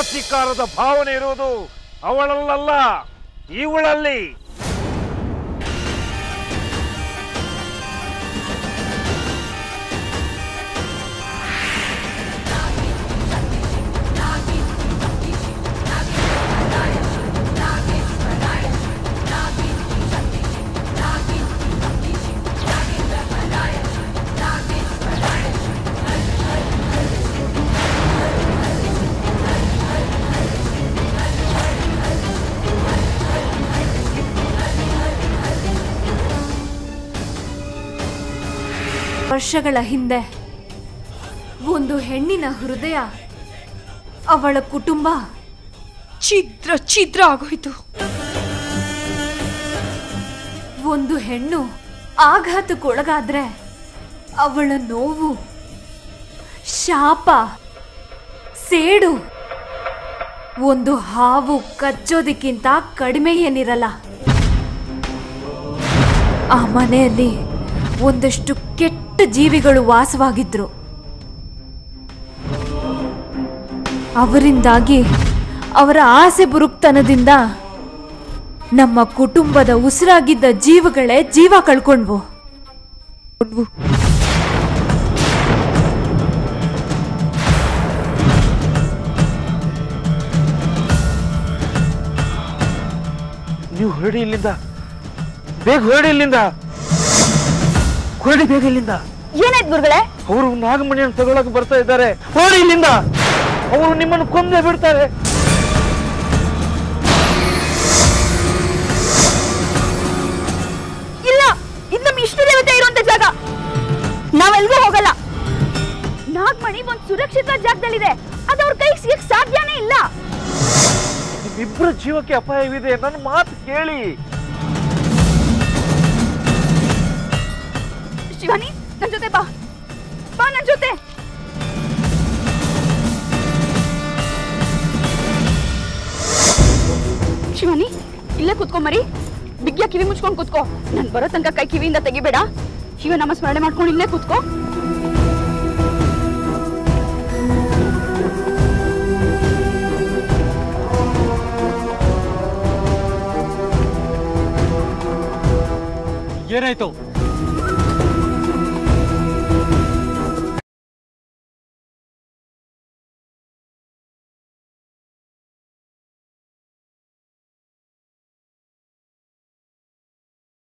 ಪ್ರತೀಕಾರದ ಭಾವನೆ ಇರುವುದು ಅವಳಲ್ಲಲ್ಲ ಇವಳಲ್ಲಿ ವರ್ಷಗಳ ಹಿಂದೆ ಒಂದು ಹೆಣ್ಣಿನ ಹೃದಯ ಅವಳ ಕುಟುಂಬ ಛಿದ್ರ ಛಿದ್ರ ಆಗೋಯ್ತು ಒಂದು ಹೆಣ್ಣು ಆಘಾತಕ್ಕೊಳಗಾದ್ರೆ ಅವಳ ನೋವು ಶಾಪ ಸೇಡು ಒಂದು ಹಾವು ಕಚ್ಚೋದಕ್ಕಿಂತ ಕಡಿಮೆ ಏನಿರಲ್ಲ ಆ ಮನೆಯಲ್ಲಿ ಒಂದಷ್ಟು ಕೆಟ್ಟ ಜೀವಿಗಳು ವಾಸವಾಗಿದ್ರು ಅವರಿಂದಾಗಿ ಅವರ ಆಸೆ ಬುರುಕ್ತನದಿಂದ ನಮ್ಮ ಕುಟುಂಬದ ಉಸಿರಾಗಿದ್ದ ಜೀವಗಳೇ ಜೀವ ಕಳ್ಕೊಂಡ್ವು ನೀವು ಹೊರಡಿ ಇಲ್ಲಿಂದ ಬೇಗ ಹೊರಡಿ ಇಲ್ಲಿಂದ ಹೊರಡಿ ಬೇಗ ಇಲ್ಲಿಂದ ಏನಾಯ್ತು ಗುರುಗಳೇ ಅವರು ನಾಗಮಣಿಯನ್ನು ತಗೊಳಕ್ ಬರ್ತಾ ಇದ್ದಾರೆ ಹೊರಡಿ ಇಲ್ಲಿಂದ ಅವರು ನಿಮ್ಮನ್ನು ಕೊಂದೇ ಬಿಡ್ತಾರೆ ಇಲ್ಲ ಇದು ನಮ್ಮ ಇಷ್ಟ ದೇವತೆ ಇರುವಂತ ಜಾಗ ನಾವೆಲ್ಗೂ ಹೋಗಲ್ಲ ನಾಗಮಣಿ ಒಂದ್ ಸುರಕ್ಷಿತ ಜಾಗದಲ್ಲಿದೆ ಅದು ಅವ್ರ ಕೈಗೆ ಸಿಗಕ್ ಸಾಧ್ಯನೇ ಇಲ್ಲ ನಿಮ್ಮಿಬ್ಬರ ಜೀವಕ್ಕೆ ಅಪಾಯವಿದೆ ನನ್ನ ಮಾತು ಕೇಳಿ ಶಿವಾನಿ ನನ್ ಜೊತೆ ಬಾ ಬಾ ನನ್ ಜೊತೆ ಶಿವಾನಿ ಇಲ್ಲೇ ಕುತ್ಕೊಂಬರಿ ಬಿಗ್ಯ ಕಿವಿ ಮುಚ್ಕೊಂಡ್ ಕುತ್ಕೋ ನನ್ ಬರೋ ತನಕ ಕೈ ಕಿವಿಯಿಂದ ತೆಗಿಬೇಡ ಶಿವನಾಮ ಸ್ಮರಣೆ ಮಾಡ್ಕೊಂಡು ಇಲ್ಲೇ ಕುತ್ಕೋ ಏನಾಯ್ತು